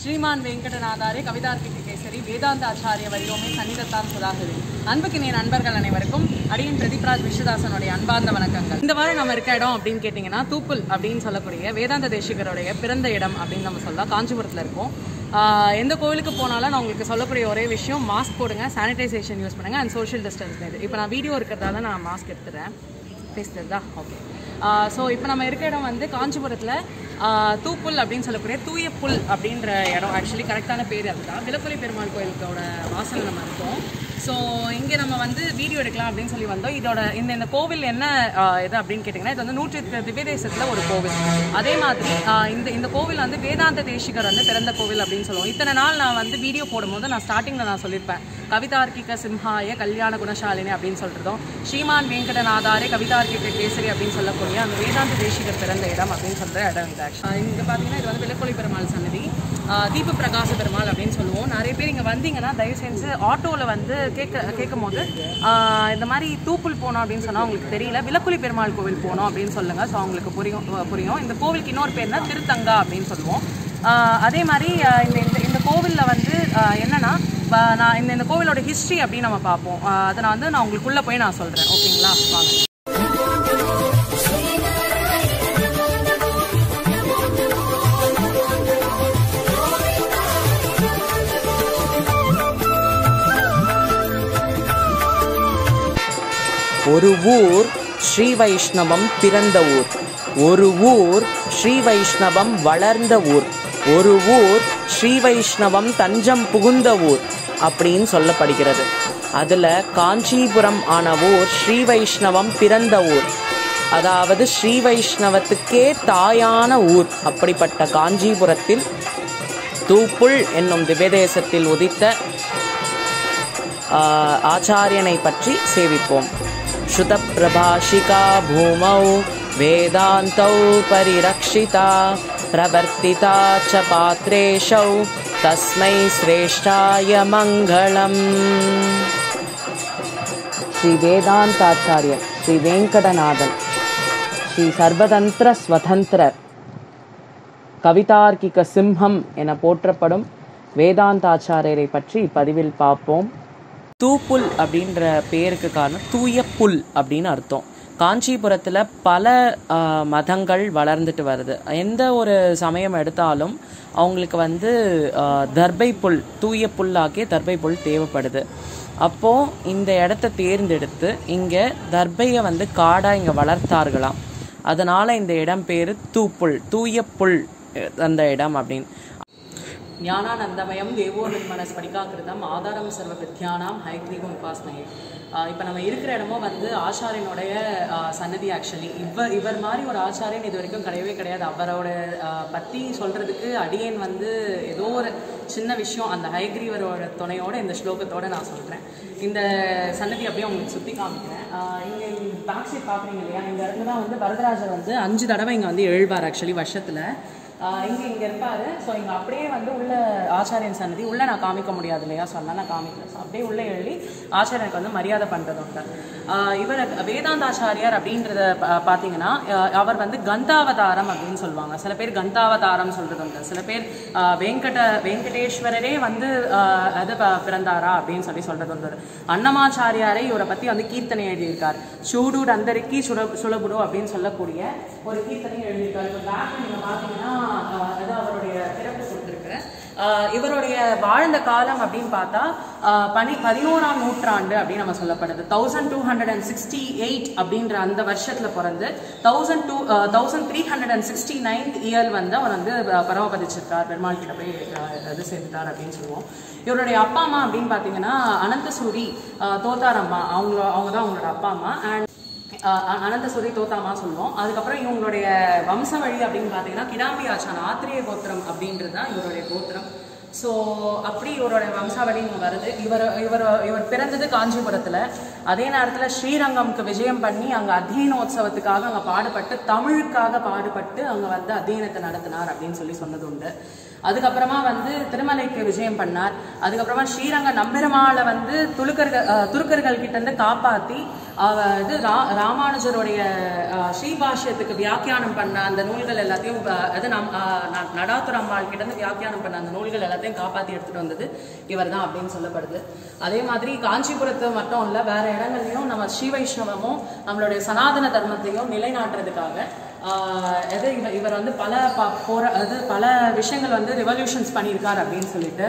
ಶ್ರೀಮಾನ್ ವೆಂಕಟನಾதாரே கவிதார்த்திக கேசரி வேதாந்த ஆச்சாரிய வரியோமே சன்னிதத்தான் சுதாகரி அன்புக்கினிய நண்பர்கள் அனைவருக்கும் அடியின் பிரதீப்ராஜ் விஸ்வதாசனுடைய அன்பார்ந்த வணக்கங்கள் இந்த வாரம் நம்ம இருக்க இடம் அப்படின்னு கேட்டிங்கன்னா தூப்புல் அப்படின்னு சொல்லக்கூடிய வேதாந்த தேசிகருடைய பிறந்த இடம் அப்படின்னு நம்ம சொல்லலாம் காஞ்சிபுரத்தில் இருக்கோம் ஆஹ் எந்த கோவிலுக்கு போனாலும் நான் உங்களுக்கு சொல்லக்கூடிய ஒரே விஷயம் மாஸ்க் போடுங்க சானிடைசேஷன் யூஸ் பண்ணுங்க அண்ட் சோஷியல் டிஸ்டன்ஸ் இது இப்போ நான் வீடியோ இருக்கிறதால நான் மாஸ்க் எடுத்துறேன் ஃபேஸ் தெரியுதா ஓகே ஸோ இப்போ நம்ம இருக்க இடம் வந்து காஞ்சிபுரத்தில் தூப்புல் அப்படின்னு சொல்லக்கூடிய தூய புல் அப்படின்ற இடம் ஆக்சுவலி கரெக்டான பேர் அதுதான் விலக்குலி பெருமாள் கோயிலுக்கோட வாசல் நம்ம இருக்கோம் ஸோ இங்கே நம்ம வந்து வீடியோ எடுக்கலாம் அப்படின்னு சொல்லி வந்தோம் இதோட இந்த இந்த கோவில் என்ன ஆஹ், இது அப்படின்னு கேட்டிங்கன்னா இது வந்து நூற்றி எட்டு திவ்யதேசத்தில் ஒரு கோவில் அதே மாதிரி ஆஹ், இந்த இந்த கோவில் வந்து வேதாந்த தேசிகர் வந்து பிறந்த கோவில் அப்படின்னு சொல்லுவோம் இத்தனை நாள் நான் வந்து வீடியோ போடும்போது நான் ஸ்டார்டிங்கில் நான் சொல்லியிருப்பேன் கவிதார்க்கிக சிம்ஹாய கல்யாண குணசாலினி அப்படின்னு சொல்கிறதும் ஸ்ரீமான் வெங்கடநாதாரே கவிதார்க்கிக கேசரி அப்படின்னு சொல்லக்கூடிய அந்த வேதாந்த தேசிகர் பிறந்த இடம் அப்படின்னு சொல்கிற இடம் இது ஆக்சுவலி இங்கே பார்த்தீங்கன்னா இது வந்து விலக்கொலி பெருமாள் சன்னதி ஆஹ் தீப பிரகாச பெருமாள் அப்படின்னு சொல்லுவோம் நிறைய பேர் இங்கே வந்தீங்கன்னா தயவு செஞ்சு ஆட்டோவில் வந்து கேட்க கேட்கும் போது ஆஹ் இந்த மாதிரி தூப்புல் போனோம் அப்படின்னு சொன்னால் உங்களுக்கு தெரியல விலக்குலி பெருமாள் கோவில் போனோம் அப்படின்னு சொல்லுங்கள் ஸோ அவங்களுக்கு புரியும் புரியும் இந்த கோவிலுக்கு இன்னொரு பேர்னா திருத்தங்கா அப்படின்னு சொல்லுவோம் ஆஹ் அதே மாதிரி ஆஹ் இந்த இந்த இந்த கோவிலில் வந்து ஆஹ் என்னன்னா ப- நான் இந்த இந்த கோவிலோட ஹிஸ்ட்ரி அப்படின்னு நம்ம பார்ப்போம் ஆஹ் அதை நான் வந்து நான் உங்களுக்குள்ளே போய் நான் சொல்கிறேன் ஓகேங்களா வாங்க ஒரு ஊர் ஸ்ரீ வைஷ்ணவம் பிறந்த ஊர் ஒரு ஊர் ஸ்ரீ வைஷ்ணவம் வளர்ந்த ஊர் ஒரு ஊர் ஸ்ரீ வைஷ்ணவம் தஞ்சம் புகுந்த ஊர் அப்படின்னு சொல்லப்படுகிறது அதுல காஞ்சிபுரம் ஆன ஊர் ஸ்ரீ வைஷ்ணவம் பிறந்த ஊர் அதாவது ஸ்ரீ வைஷ்ணவத்துக்கே தாயான ஊர் அப்படிப்பட்ட காஞ்சிபுரத்தில் தூப்புள் என்னும் திவ்யதேசத்தில் உதித்த ஆஹ், ஆச்சாரியனை பற்றி சேவிப்போம் ஸ்ருதப்பிரபாஷிகா பூமௌ வேதாந்தௌ பரிரக்ஷிதா பிரவர்த்திதா ச பாத்ரேஷௌ தஸ்மை சிரேஷ்டாய மங்களம் ஸ்ரீ வேதாந்தாச்சாரியர் ஸ்ரீ வெங்கடநாதன் ஸ்ரீ சர்வதந்திர ஸ்வதந்திரர் கவிதார்க்கிக சிம்ஹம் என போற்றப்படும் வேதாந்தாச்சாரியரை பற்றி இப்பதிவில் பார்ப்போம் தூப்புல் அப்படின்ற பேருக்கு காரணம் தூய புல் அப்படின்னு அர்த்தம் காஞ்சிபுரத்தில் பல ஆ, மதங்கள் வளர்ந்துட்டு வருது எந்த ஒரு சமயம் எடுத்தாலும் அவங்களுக்கு வந்து ஆ, தர்பை புல் தூய புல்லாக்கிய தர்பை புல் தேவைப்படுது அப்போது இந்த இடத்த தேர்ந்தெடுத்து இங்கே தர்பையை வந்து காடாக இங்கே வளர்த்தார்களாம் அதனால் இந்த இடம் பேர் தூப்புல் தூய புல் அஹ், அந்த இடம் அப்படின்னு ஞானானந்தமயம் தேவோ நிர்மண ஸ்படிகாக்கிருதம் ஆதாரம் சர்வ வித்யானாம் ஹைக்ரீவம் உபாஸ்மயே இப்போ நம்ம இருக்கிற இடமும் வந்து ஆச்சாரியனுடைய ஆஹ், சன்னதி ஆக்சுவலி இவர் இவர் மாதிரி ஒரு ஆச்சாரியன் இது வரைக்கும் கிடையவே கிடையாது அவரோட ஆஹ், பத்தி சொல்றதுக்கு அடியேன் வந்து ஏதோ ஒரு சின்ன விஷயம் அந்த ஹைக்ரீவரோட துணையோட இந்த ஸ்லோகத்தோட நான் சொல்றேன் இந்த சன்னதி அப்படியே உங்களுக்கு சுத்தி காமிக்கிறேன் ஆஹ், இங்க பேக் சைட் பாக்குறீங்க இல்லையா இந்த இடத்துல தான் வந்து வரதராஜர் வந்து அஞ்சு தடவை இங்க வந்து எழுவார் ஆக்சுவலி வருஷத்துல ஆஹ் இங்க இங்க இருப்பாரு ஸோ இங்க அப்படியே வந்து உள்ள ஆச்சாரியன் சன்னதி உள்ள நான் காமிக்க முடியாது இல்லையா ஸோ அதனால நான் காமிக்கல ஸோ அப்படியே உள்ள எழுதி ஆச்சாரியனுக்கு வந்து மரியாதை பண்றது உண்டு ஆஹ் இவர் வேதாந்தாச்சாரியார் அப்படின்றத பா- பார்த்தீங்கன்னா ஆஹ் அவர் வந்து கந்தாவதாரம் அப்படின்னு சொல்லுவாங்க சில பேர் கந்தாவதாரம் சொல்றது உண்டு சில பேர் ஆஹ் வெங்கட வெங்கடேஸ்வரரே வந்து ஆஹ் அது ப- பிறந்தாரா அப்படின்னு சொல்லி சொல்றது உண்டு அன்னமாச்சாரியாரே இவரை பத்தி வந்து கீர்த்தனை எழுதியிருக்கார் சூடு அந்தரிக்கி சுட சுலபுடு அப்படின்னு சொல்லக்கூடிய ஒரு கீர்த்தனை எழுதியிருக்காரு இப்போ பேக் நீங்க பார்த்தீங்கன்னா ஆஹ் அது அவருடைய பிறப்பு கொடுத்துருக்கு ஆஹ் இவருடைய வாழ்ந்த காலம் அப்படின்னு பார்த்தா ஆஹ் பனி பதினோராம் நூற்றாண்டு அப்படின்னு நம்ம சொல்லப்படுது thousand two hundred and sixty eight அப்படின்ற அந்த வருஷத்துல பிறந்து thousand two thousand three hundred and sixty ninth year வந்து அவர் வந்து ஆஹ் பரமபதிச்சிருக்கார் பெருமாள் கிட்ட போய் ஆஹ் இது சேர்ந்துட்டார் அப்படின்னு சொல்லுவோம் இவருடைய அப்பா அம்மா அப்படின்னு பார்த்தீங்கன்னா அனந்தசூரி ஆஹ் தோத்தாரம்மா அவங்க அவங்க தான் அவங்களோட அப்பா அம்மா அண்ட் அஹ் அனந்தசூரி தோத்தாமா சொல்லுவோம் அதுக்கப்புறம் இவங்களுடைய வம்ச வழி அப்படின்னு பார்த்தீங்கன்னா கிடாம்பி ஆச்சான் ஆத்திரேய கோத்திரம் அப்படின்றது தான் இவருடைய கோத்திரம் ஸோ அப்படி இவருடைய வம்சாவளி இங்கே வருது இவர் இவர் இவர் பிறந்தது காஞ்சிபுரத்தில் அதே நேரத்தில் ஸ்ரீரங்கம்க்கு விஜயம் பண்ணி அங்கே அத்தியனோத்சவத்துக்காக அங்கே பாடுபட்டு தமிழுக்காக பாடுபட்டு அங்கே வந்து அத்தியனத்தை நடத்தினார் அப்படின்னு சொல்லி சொன்னது உண்டு அதுக்கப்புறமா வந்து திருமலைக்கு விஜயம் பண்ணார் அதுக்கப்புறமா ஸ்ரீரங்க நம்பெருமாளை வந்து துலுக்கர்கள் அஹ், துருக்கர்கள் கிட்ட இருந்து காப்பாத்தி அவ இது ரா ராமானுஜருடைய அஹ், ஸ்ரீபாஷ்யத்துக்கு வியாக்கியானம் பண்ண அந்த நூல்கள் எல்லாத்தையும் அஹ், அது நம் அஹ், ந- நடாத்துர அம்மாள் கிட்ட இருந்து வியாக்கியானம் பண்ண அந்த நூல்கள் எல்லாத்தையும் காப்பாத்தி எடுத்துட்டு வந்தது இவர் தான் அப்படின்னு சொல்லப்படுது அதே மாதிரி காஞ்சிபுரத்து மட்டும் இல்ல வேற இடங்கள்லயும் நம்ம ஸ்ரீ வைஷ்ணவமும் நம்மளுடைய சனாதன தர்மத்தையும் நிலைநாட்டுறதுக்காக ஆஹ் எது இவர் இவர் வந்து பல ப- போற அது பல விஷயங்கள் வந்து ரெவல்யூஷன்ஸ் பண்ணியிருக்கார் அப்படின்னு சொல்லிட்டு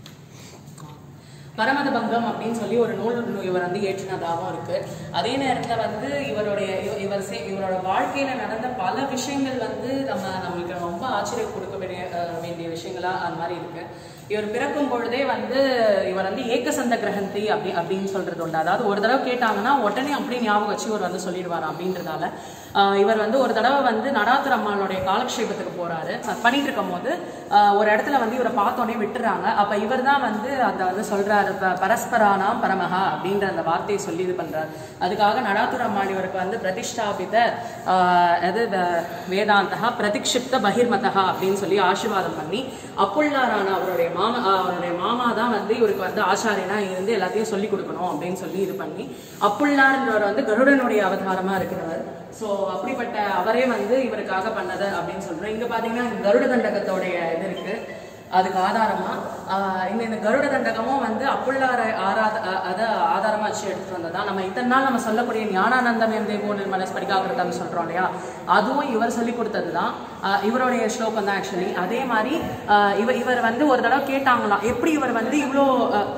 பரமத பங்கம் அப்படின்னு சொல்லி ஒரு நூல் இவர் வந்து ஏற்றினதாகவும் இருக்கு அதே நேரத்துல வந்து இவருடைய இவ- இவர் சே- இவரோட வாழ்க்கையில நடந்த பல விஷயங்கள் வந்து நம்ம நம்மளுக்கு ரொம்ப ஆச்சரியம் கொடுக்க வேண்டிய அஹ், வேண்டிய விஷயங்களா அந்த மாதிரி இருக்கு இவர் பிறக்கும் பொழுதே வந்து இவர் வந்து ஏகசந்த கிரகந்தி அப்படி அப்படின்னு சொல்றது உண்டு அதாவது ஒரு தடவை கேட்டாங்கன்னா உடனே அப்படியே ஞாபகம் வச்சு இவர் வந்து சொல்லிடுவார் அப்படின்றதால ஆஹ் இவர் வந்து ஒரு தடவை வந்து நடாத்துர அம்மாளுடைய காலக்ஷேபத்துக்கு போறாரு அது பண்ணிட்டு இருக்கும் போது ஆஹ் ஒரு இடத்துல வந்து இவரை பார்த்தோன்னே விட்டுறாங்க அப்ப இவர் தான் வந்து அதை வந்து சொல்றாரு ப- பரஸ்பரானாம் பரமஹா அப்படின்ற அந்த வார்த்தையை சொல்லி இது பண்றாரு அதுக்காக நடாத்துர அம்மாள் இவருக்கு வந்து பிரதிஷ்டாபித ஆஹ் அது வே- வேதாந்தகா பிரதிக்ஷிப்த பகிர்மதகா அப்படின்னு சொல்லி ஆசீர்வாதம் பண்ணி அப்புள்ளாரான அவருடைய மாமா ஆஹ் அவருடைய மாமா தான் வந்து இவருக்கு வந்து ஆச்சாரியனா இருந்து எல்லாத்தையும் சொல்லி கொடுக்கணும் அப்படின்னு சொல்லி இது பண்ணி அப்புள்ளார்ன்றவர் வந்து கருடனுடைய அவதாரமா இருக்கிறவர் ஸோ அப்படிப்பட்ட அவரே வந்து இவருக்காக பண்ணது அப்படின்னு சொல்றோம் இங்க பாத்தீங்கன்னா இங்க கருட தண்டகத்தோடைய இது இருக்கு அதுக்கு ஆதாரமா ஆஹ் இந்த இந்த கருட தண்டகமும் வந்து அப்புள்ளார ஆராத அ- அத ஆதாரமா வச்சு எடுத்துட்டு வந்ததா நம்ம இத்தனை நாள் நம்ம சொல்லக்கூடிய ஞானானந்தம் எம் தேவோ நிர்மலஸ் படிக்காகிருத்தம் சொல்றோம் இல்லையா அதுவும் இவர் சொல்லி கொடுத்ததுதான் ஆஹ் இவருடைய ஸ்லோகம் தான் ஆக்சுவலி அதே மாதிரி ஆஹ் இவர் இவர் வந்து ஒரு தடவை கேட்டாங்களாம் எப்படி இவர் வந்து இவ்வளோ ஆஹ்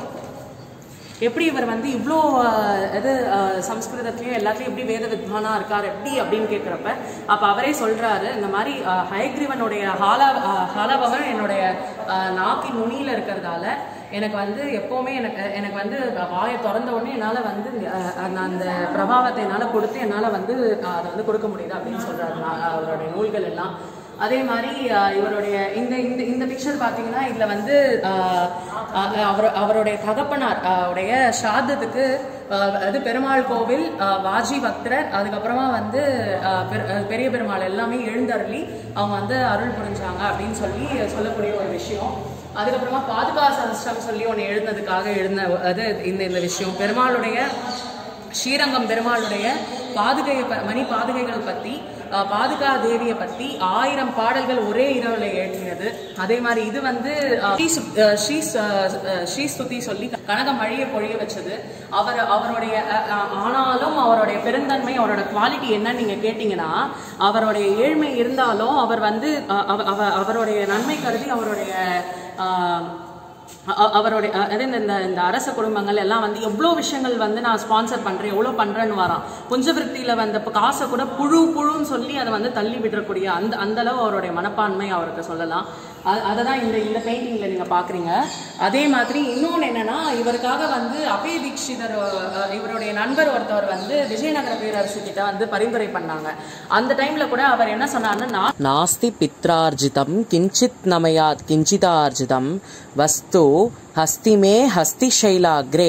எப்படி இவர் வந்து இவ்வளோ அஹ், இது அஹ், சம்ஸ்கிருதத்துலயும் எல்லாத்துலயும் எப்படி வேத வித்வானா இருக்கார் எப்படி அப்படின்னு கேட்குறப்ப அப்ப அவரே சொல்றாரு இந்த மாதிரி அஹ், ஹயக்ரீவனுடைய ஹாலா அஹ், ஹாலாபவன் என்னுடைய அஹ், நாக்கின் நுனியில இருக்கிறதால எனக்கு வந்து எப்பவுமே எனக்கு எனக்கு வந்து வாயை திறந்த உடனே என்னால வந்து அஹ், அந்த அந்த பிரபாவத்தை என்னால கொடுத்து என்னால வந்து அஹ், அதை வந்து கொடுக்க முடியுது அப்படின்னு சொல்றாரு நான் அவருடைய நூல்கள் எல்லாம் அதே மாதிரி அஹ், இவருடைய இந்த இந்த இந்த பிக்சர் பார்த்தீங்கன்னா இதுல வந்து அஹ், அஹ், அவர் அவருடைய தகப்பனார் அஹ், உடைய ஸ்ராத்தத்துக்கு அஹ், அது பெருமாள் கோவில் அஹ், வாஜி பக்தர் அதுக்கப்புறமா வந்து அஹ், பெரு- அஹ், பெரிய பெருமாள் எல்லாமே எழுந்தருளி அவங்க வந்து அருள் புரிஞ்சாங்க அப்படின்னு சொல்லி சொல்லக்கூடிய ஒரு விஷயம் அதுக்கப்புறமா பாதுகா சஹஸ்ரம் சொல்லி ஒன்று எழுந்ததுக்காக எழுந்த அது இந்த இந்த விஷயம் பெருமாளுடைய ஸ்ரீரங்கம் பெருமாளுடைய பாதுகையை ப- மணி பாதுகைகள் பத்தி அஹ், பாதுகா தேவியை பத்தி ஆயிரம் பாடல்கள் ஒரே இரவுல ஏற்றியது அதே மாதிரி இது வந்து அஹ், ஸ்ரீ சுத்- அஹ், ஸ்ரீ ச- அஹ், ஸ்ரீ ஸ்துதி சொல்லி கனக மழையை பொழிய வச்சது அவர் அவருடைய அஹ், அஹ், ஆனாலும் அவருடைய பெருந்தன்மை அவரோட குவாலிட்டி என்னன்னு நீங்க கேட்டீங்கன்னா அவருடைய ஏழ்மை இருந்தாலும் அவர் வந்து அஹ், அவ- அவ- அவருடைய நன்மை கருதி அவருடைய அஹ், அ- அவருடைய அ- அது இந்த இந்த- இந்த அரச குடும்பங்கள் எல்லாம் வந்து எவ்வளோ விஷயங்கள் வந்து நான் ஸ்பான்சர் பண்றேன் எவ்வளோ பண்றேன்னு வரான் புஞ்சவிருத்தியில வந்த ப- காசை கூட புழு புழுன்னு சொல்லி அதை வந்து தள்ளி விடக்கூடிய அந்த அந்த அளவு அவருடைய மனப்பான்மை அவருக்கு சொல்லலாம் அதை தான் இந்த இந்த பெயிண்டிங்ல நீங்க பாக்குறீங்க அதே மாதிரி இன்னொன்று என்னன்னா இவருக்காக வந்து அபய தீட்சிதர் அ, இவருடைய நண்பர் ஒருத்தவர் வந்து விஜயநகர பேரரசு கிட்ட வந்து பரிந்துரை பண்ணாங்க அந்த டைம்ல கூட அவர் என்ன சொன்னாருன்னா நான் नास्ति पित्रार्जितं किञ्चित् नमयात् किञ्चिदार्जितं वस्तु हस्ति मे हस्तिशैलाग्रे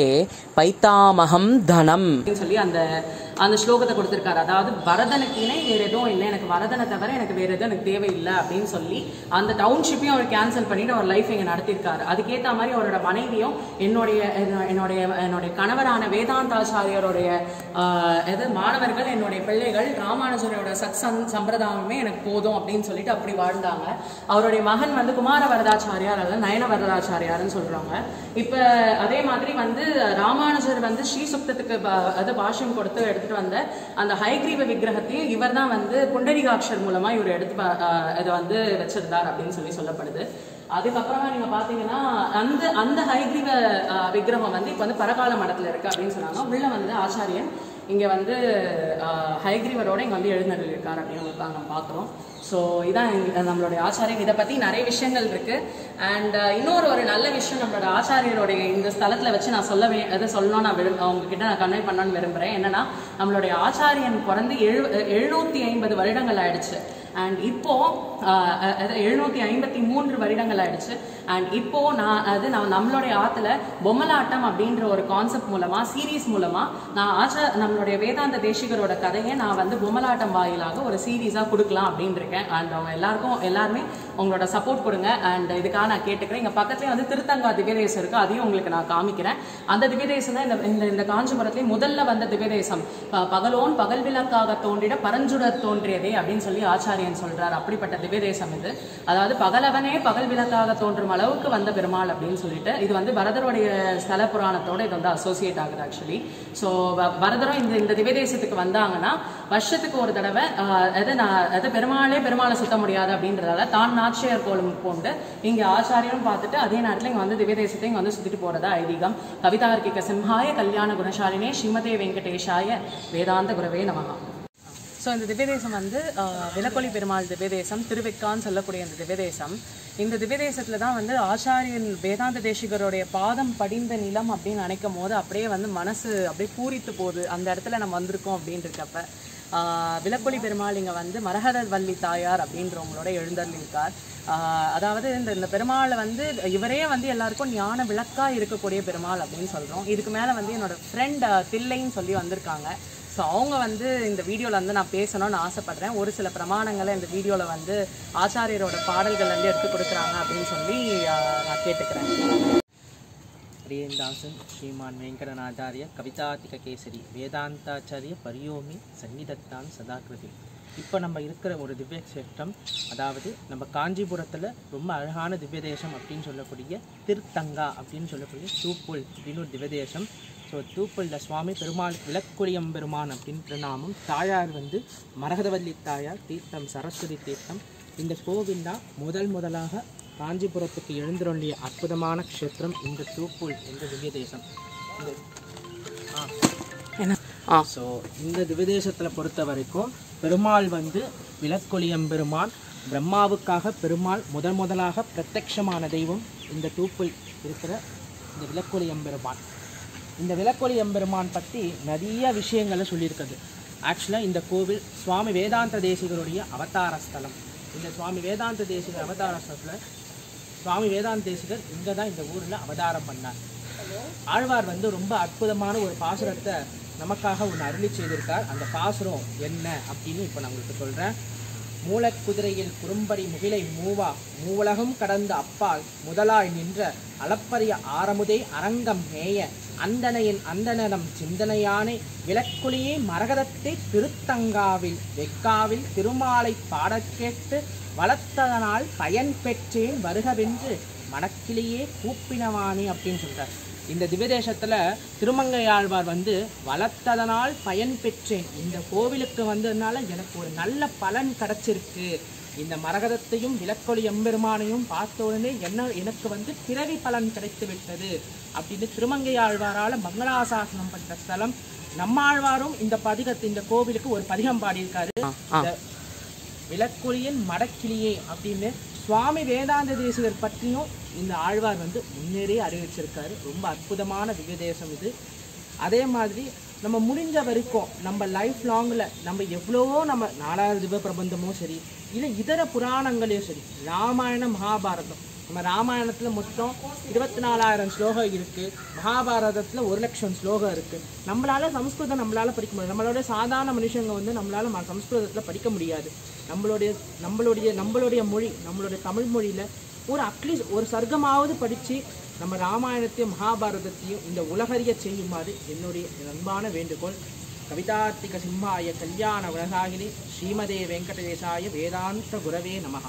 पैतामहं धनम् அப்படின்னு சொல்லி அந்த அந்த ஸ்லோகத்தை கொடுத்திருக்காரு அதாவது வரதனுக்கு இணை வேற எதுவும் இல்லை எனக்கு வரதனை தவிர எனக்கு வேற எதுவும் எனக்கு தேவையில்லை அப்படின்னு சொல்லி அந்த டவுன்ஷிப்பையும் அவர் கேன்சல் பண்ணிட்டு அவர் லைஃப் இங்க நடத்திருக்காரு அதுக்கேத்த மாதிரி அவரோட மனைவியும் என்னுடைய என்ன- என்னுடைய என்னுடைய கணவரான வேதாந்தாச்சாரியருடைய ஆஹ், எது மாணவர்கள் என்னுடைய பிள்ளைகள் ராமானுஜரோட சத் சம்- சம்பிரதாயமே எனக்கு போதும் அப்படின்னு சொல்லிட்டு அப்படி வாழ்ந்தாங்க அவருடைய மகன் வந்து குமார வரதாச்சாரியார் அல்ல நயன வரதாச்சாரியார்னு சொல்றாங்க இப்ப அதே மாதிரி வந்து ராமானுஜர் வந்து ஸ்ரீசுக்தத்துக்கு ப- அது பாஷ்யம் கொடுத்து எடுத்துட்டு வந்த அந்த ஹைகிரீவ விக்கிரகத்தையும் இவர் தான் வந்து புண்டரிகாட்சர் மூலமா இவர் எடுத்து ப- அஹ் இதை வந்து வச்சிருந்தார் அப்படின்னு சொல்லி சொல்லப்படுது அதுக்கப்புறமா நீங்க பாத்தீங்கன்னா அந்த அந்த ஹைகிரீவ அஹ், விக்கிரகம் வந்து இப்ப வந்து பரகால மடத்துல இருக்கு அப்படின்னு சொன்னாங்க உள்ள வந்து ஆச்சாரியன் இங்க வந்து அஹ், ஹயக்ரீவரோட இங்க வந்து எழுந்தருள் இருக்கார் அப்படின்னு ஒரு நம்ம பார்க்குறோம் ஸோ இதான் எங்க- நம்மளுடைய ஆச்சாரியன் இதை பத்தி நிறைய விஷயங்கள் இருக்கு அண்ட் இன்னொரு ஒரு நல்ல விஷயம் நம்மளோட ஆச்சாரியருடைய இந்த ஸ்தலத்துல வச்சு நான் சொல்ல வே எதை சொல்லணும் நான் விரும் அவங்க கிட்ட நான் கன்வே பண்ணணும்னு விரும்புறேன் என்னன்னா நம்மளுடைய ஆச்சாரியன் பிறந்து எழு எழுநூத்தி ஐம்பது வருடங்கள் ஆயிடுச்சு அண்ட் இப்போ எழுநூத்தி ஐம்பத்தி மூன்று வருடங்கள் ஆயிடுச்சு அண்ட் இப்போ நான் அது நான் நம்மளுடைய ஆத்துல பொம்மலாட்டம் அப்படின்ற ஒரு கான்செப்ட் மூலமா சீரீஸ் மூலமா நான் ஆச்சா நம்மளுடைய வேதாந்த தேசிகரோட கதையை நான் வந்து பொம்மலாட்டம் வாயிலாக ஒரு சீரீஸா கொடுக்கலாம் அப்படின்னு இருக்கேன் அண்ட் அவங்க எல்லாருக்கும் எல்லாருமே உங்களோட சப்போர்ட் கொடுங்க அண்ட் இதுக்காக நான் கேட்டுக்கிறேன் இங்க பக்கத்துலயே வந்து திருத்தங்கா திவ்யதேசம் இருக்கு அதையும் உங்களுக்கு நான் காமிக்கிறேன் அந்த திவ்யதேசம் தான் இந்த இந்த இந்த காஞ்சிபுரத்திலே முதல்ல வந்த திவ்யதேசம் ப- பகலோன் பகல் விளக்காக தோன்றிட பரஞ்சுடர் தோன்றியதே அப்படின்னு சொல்லி ஆச்சாரியன் சொல்றார் அப்படிப்பட்ட திவ்யதேசம் இது அதாவது பகலவனே பகல் விளக்காக தோன்றும் அளவுக்கு வந்த பெருமாள் அப்படின்னு சொல்லிட்டு இது வந்து பரதருடைய ஸ்தல புராணத்தோட இது வந்து அசோசியேட் ஆகுது ஆக்சுவலி ஸோ பரதரும் இந்த இந்த திவ்யதேசத்துக்கு வந்தாங்கன்னா வருஷத்துக்கு ஒரு தடவை ஆஹ், எது நான் எது பெருமாளே பெருமாளை சுத்த முடியாது அப்படின்றதால தான் நாச்சியார் கோலம் கொண்டு இங்க ஆச்சாரியரும் பார்த்துட்டு அதே நேரத்துல இங்க வந்து திவ்யதேசத்தை இங்க வந்து சுத்திட்டு போறதா ஐதீகம் கவிதார்க்கிக சிம்ஹாய கல்யாண குணசாலினே ஸ்ரீமதே வெங்கடேஷாய வேதாந்த குரவே நமகா ஸோ இந்த திவ்யதேசம் வந்து ஆஹ், விலக்கொலி பெருமாள் திவ்யதேசம் திருவிக்கான்னு சொல்லக்கூடிய இந்த திவ்யதேசம் இந்த திவ்யதேசத்துல தான் வந்து ஆச்சாரியன் வேதாந்த தேசிகருடைய பாதம் படிந்த நிலம் அப்படின்னு நினைக்கும் போது அப்படியே வந்து மனசு அப்படியே பூரித்து போகுது அந்த இடத்துல நம்ம வந்திருக்கோம் அப்படின்னு இருக்கப்ப ஆஹ், விலக்கொலி பெருமாள் இங்க வந்து மரகத வள்ளி தாயார் அப்படின்றவங்களோட எழுந்தருளிருக்கார் ஆஹ், அதாவது இந்த இந்த பெருமாளை வந்து இவரே வந்து எல்லாருக்கும் ஞான விளக்கா இருக்கக்கூடிய பெருமாள் அப்படின்னு சொல்றோம் இதுக்கு மேல வந்து என்னோட ஃப்ரெண்ட் தில்லைன்னு சொல்லி வந்திருக்காங்க ஸோ அவங்க வந்து இந்த வீடியோவில் வந்து நான் பேசணும்னு ஆசைப்படுறேன் ஒரு சில பிரமாணங்களை இந்த வீடியோவில் வந்து ஆச்சாரியரோட பாடல்கள் வந்து எடுத்து கொடுக்குறாங்க அப்படின்னு சொல்லி ஆஹ், நான் கேட்டுக்கிறேன் ஹரியந்தாசன் ஸ்ரீமான் வெங்கடநாதாரிய கவிதாத்திக கேசரி வேதாந்தாச்சாரிய பரியோமி சந்நிதத்தான் சதாகிருதி இப்போ நம்ம இருக்கிற ஒரு திவ்ய கஷேத்திரம் அதாவது நம்ம காஞ்சிபுரத்தில் ரொம்ப அழகான திவ்ய தேசம் அப்படின்னு சொல்லக்கூடிய திருத்தங்கா அப்படின்னு சொல்லக்கூடிய தூப்புல் அப்படின்னு ஒரு திவ்ய தேசம் ஸோ தூப்புல்ல சுவாமி பெருமாள் விளக்குளியம் பெருமான் அப்படின்ற நாமம் தாயார் வந்து மரகதவல்லி தாயார் தீர்த்தம் சரஸ்வதி தீர்த்தம் இந்த கோவில் தான் முதல் முதலாக காஞ்சிபுரத்துக்கு எழுந்தருளிய அற்புதமான க்ஷேத்திரம் இந்த தூப்புல் என்ற திவ்ய தேசம் இந்த என்ன ஆ ஸோ இந்த திவ்யதேசத்தில் பொறுத்த வரைக்கும் பெருமாள் வந்து விளக்கொளியம் பெருமான் பிரம்மாவுக்காக பெருமாள் முதல் முதலாக பிரத்யக்ஷமான தெய்வம் இந்த தூப்புல் இருக்கிற இந்த விளக்கொளியம் பெருமான் இந்த விளக்கொளியம் பெருமான் பற்றி நிறைய விஷயங்களை சொல்லியிருக்குது ஆக்சுவலாக இந்த கோவில் சுவாமி வேதாந்த தேசிகருடைய அவதார ஸ்தலம் இந்த சுவாமி வேதாந்த தேசிகர் அவதார ஸ்தலத்தில் சுவாமி வேதாந்த தேசிகர் இங்கே தான் இந்த ஊரில் அவதாரம் பண்ணார் ஆழ்வார் வந்து ரொம்ப அற்புதமான ஒரு பாசுரத்தை நமக்காக ஒன்று அருளி செய்திருக்கார் அந்த பாசுரம் என்ன அப்படின்னு இப்போ நான் உங்களுக்கு சொல்கிறேன் மூலக்குதிரையில் குறும்படி முகிலை மூவா மூவுலகம் கடந்த அப்பால் முதலாய் நின்ற அளப்பரிய ஆரமுதே அரங்கம் மேய அந்தனையின் அந்தனனம் சிந்தனையானை விளக்குளியே மரகதத்தை திருத்தங்காவில் வெக்காவில் திருமாலை பாடக் கேட்டு வளர்த்ததனால் பயன் பெற்றேன் வருகவென்று மணக்கிலேயே கூப்பினவானி அப்படின்னு சொல்றார் இந்த திவ்யதேசத்துல திருமங்கையாழ்வார் வந்து வளர்த்ததனால் பயன் பெற்றேன் இந்த கோவிலுக்கு வந்ததுனால எனக்கு ஒரு நல்ல பலன் கிடைச்சிருக்கு இந்த மரகதத்தையும் விளக்கொளி எம்பெருமானையும் பார்த்த உடனே என்ன எனக்கு வந்து பிறவி பலன் கிடைத்து விட்டது அப்படின்னு திருமங்கையாழ்வாரால மங்களாசாசனம் பண்ற ஸ்தலம் நம்மாழ்வாரும் இந்த பதிகத்து இந்த கோவிலுக்கு ஒரு பதிகம் பாடியிருக்காரு இந்த விளக்கொலியின் மடக்கிளியே அப்படின்னு சுவாமி வேதாந்த தேசிகர் பற்றியும் இந்த ஆழ்வார் வந்து முன்னேறே அறிவிச்சிருக்காரு ரொம்ப அற்புதமான திவ்ய தேசம் இது அதே மாதிரி நம்ம முடிஞ்ச வரைக்கும் நம்ம லைஃப் லாங்கில் நம்ம எவ்வளவோ நம்ம நாலாயிரம் திவ்ய பிரபந்தமும் சரி இல்லை இதர புராணங்களையும் சரி ராமாயணம் மகாபாரதம் நம்ம ராமாயணத்தில் மொத்தம் இருபத்தி நாலாயிரம் ஸ்லோகம் இருக்குது மகாபாரதத்தில் ஒரு லட்சம் ஸ்லோகம் இருக்குது நம்மளால சம்ஸ்கிருதம் நம்மளால படிக்க முடியாது நம்மளோட சாதாரண மனுஷங்க வந்து நம்மளால ம- சம்ஸ்கிருதத்தில் படிக்க முடியாது நம்மளுடைய நம்மளுடைய நம்மளுடைய மொழி நம்மளுடைய தமிழ் மொழியில் ஒரு அட்லீஸ்ட் ஒரு சர்க்கமாவது படித்து நம்ம ராமாயணத்தையும் மகாபாரதத்தையும் இந்த உலகறிய செய்யுமாறு என்னுடைய அன்பான வேண்டுகோள் கவிதார்த்திக சிம்மாய கல்யாண உலகாகினி ஸ்ரீமதே வெங்கடேசாய வேதாந்த குரவே நமஹா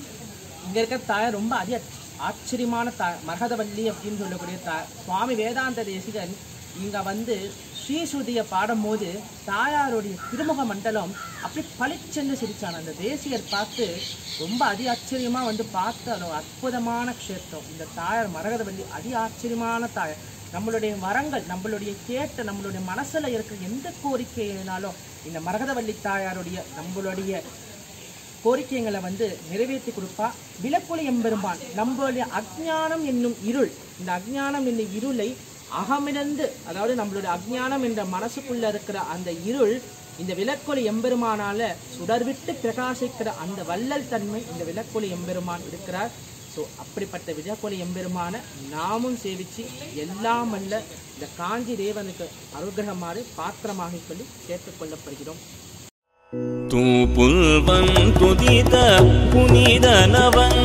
இங்க இருக்க தாயார் ரொம்ப அதி ஆச்சரியமான தா மரகதவல்லி அப்படின்னு சொல்லக்கூடிய தா சுவாமி வேதாந்த தேசிகன் இங்க வந்து ஸ்ரீஸ்ருதியை பாடும்போது தாயாருடைய திருமுக மண்டலம் அப்படி பளிச்சென்று சிரிச்சான் அந்த தேசிகர் பார்த்து ரொம்ப அதி ஆச்சரியமா வந்து பார்த்த ஒரு அற்புதமான க்ஷேத்திரம் இந்த தாயார் மரகதவல்லி அதி ஆச்சரியமான தாயார் நம்மளுடைய வரங்கள் நம்மளுடைய கேட்ட நம்மளுடைய மனசுல இருக்கிற எந்த கோரிக்கையினாலும் இந்த மரகதவல்லி தாயாருடைய நம்மளுடைய கோரிக்கைகளை வந்து நிறைவேற்றி கொடுப்பா விளக்குளி எம்பெருமான் நம்மளுடைய அஜ்ஞானம் என்னும் இருள் இந்த அஜ்ஞானம் என்னும் இருளை அகமிழந்து அதாவது நம்மளுடைய அஜ்ஞானம் என்ற மனசுக்குள்ள இருக்கிற அந்த இருள் இந்த விளக்கொலி எம்பெருமானால சுடர்விட்டு பிரகாசிக்கிற அந்த வள்ளல் தன்மை இந்த விளக்கொலி எம்பெருமான் இருக்கிறார் ஸோ அப்படிப்பட்ட விளக்கொலி எம்பெருமான நாமும் சேவிச்சு எல்லாம் வல்ல இந்த காஞ்சி தேவனுக்கு அனுகிரகமாறு பாத்திரமாக சொல்லி கேட்டுக்கொள்ளப்படுகிறோம் தூப்புல்வன் துதித புனிதனவன்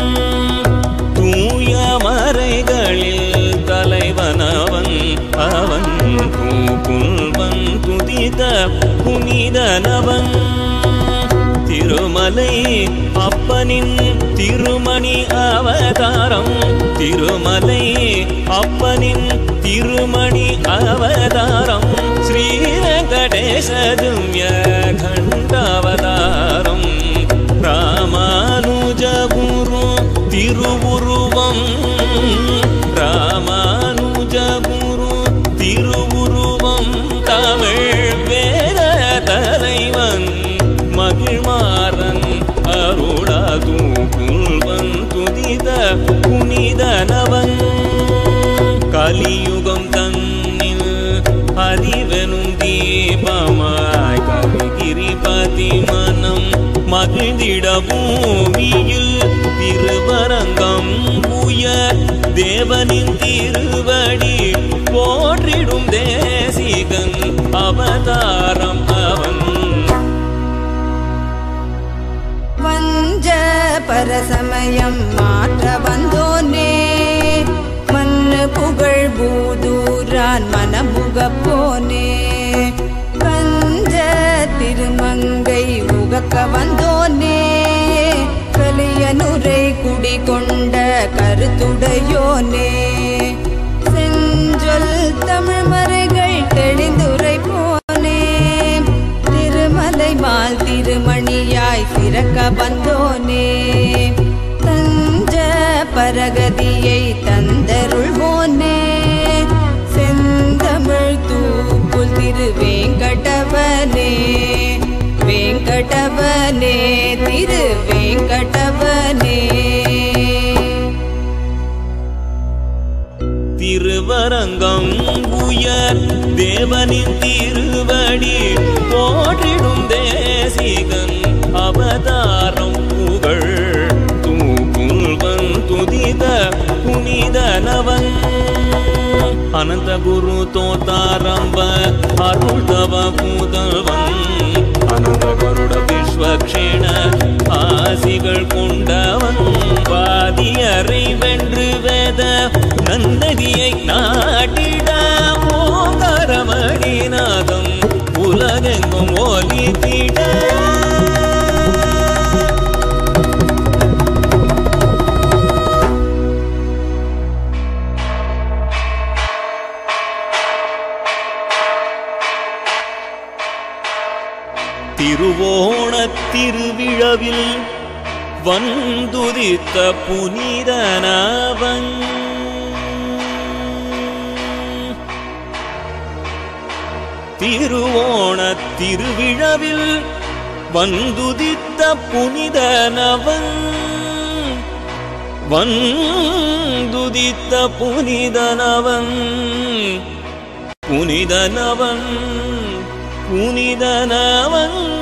தூய மறைகளில் தலைவனவன் அவன் தூப்புல்வன் துதித புனிதனவன் திருமலை அப்பனின் திருமணி அவதாரம் திருமலை அப்பனின் திருமணி அவதாரம் ஸ்ரீ வெங்கடேச தும்ய கண்டாவதாரம் ராமானுஜ குரு திருவுருவம் ராமானுஜ குரு திருவுருவம் தமிழ் வேத தலைவன் மகிழ்மாறன் அருளாது புல்வன் துதித புனிதனவன் கலியுகம் தன்னில் அறிவெனும் தீபமாய் கலிகிரிபதி மனம் மகிழ்ந்திட பூமியில் திருவரங்கம் உயர் தேவனின் திருவடி போற்றிடும் தேசிகன் அவதாரம் அவன் வஞ்ச பரசமயம் மாற்ற வந்தோனே மண்ணு புகழ் பூதூரான் மனமுகப்போனே கஞ்ச திருமங்கை உகக்க வந்தோனே கலியனுரை குடிகொண்ட கருத்துடையோனே செஞ்சொல் தமிழ் மறைகள் தெளிந்துரை போனே திருமலை மால் திருமணியாய் சிறக்க வந்தோனே தஞ்ச பரகதியை தந்தருள்வோனே செந்தமிழ் தூப்புல் திரு வேங்கடவனே வேங்கடவனே திரு வேங்கடவனே திருவரங்கம் உயர் தேவனின் திருவடி போற்றிடும் தேசிகன் அவதாரம் புகழ் தூபுல்வன் துதித புனிதனவன் அனந்த குரு தோத்தாரம்ப அருள் தவ பூதல்வன் அனந்த கருட விஸ்வக்ஷேண ஆசிகள் கொண்டவன் வாதியரை வென்று வேத நன்னதியை நாட்டிட ஓங்கரமணிநாதம் உலகெங்கும் ஒலித்திட திருவோணத் திருவிழவில் வந்துதித்த புனிதனவன் திருவோணத் திருவிழவில் வந்துதித்த புனிதனவன் வந்துதித்த புனிதனவன் புனிதனவன் புனிதனவன்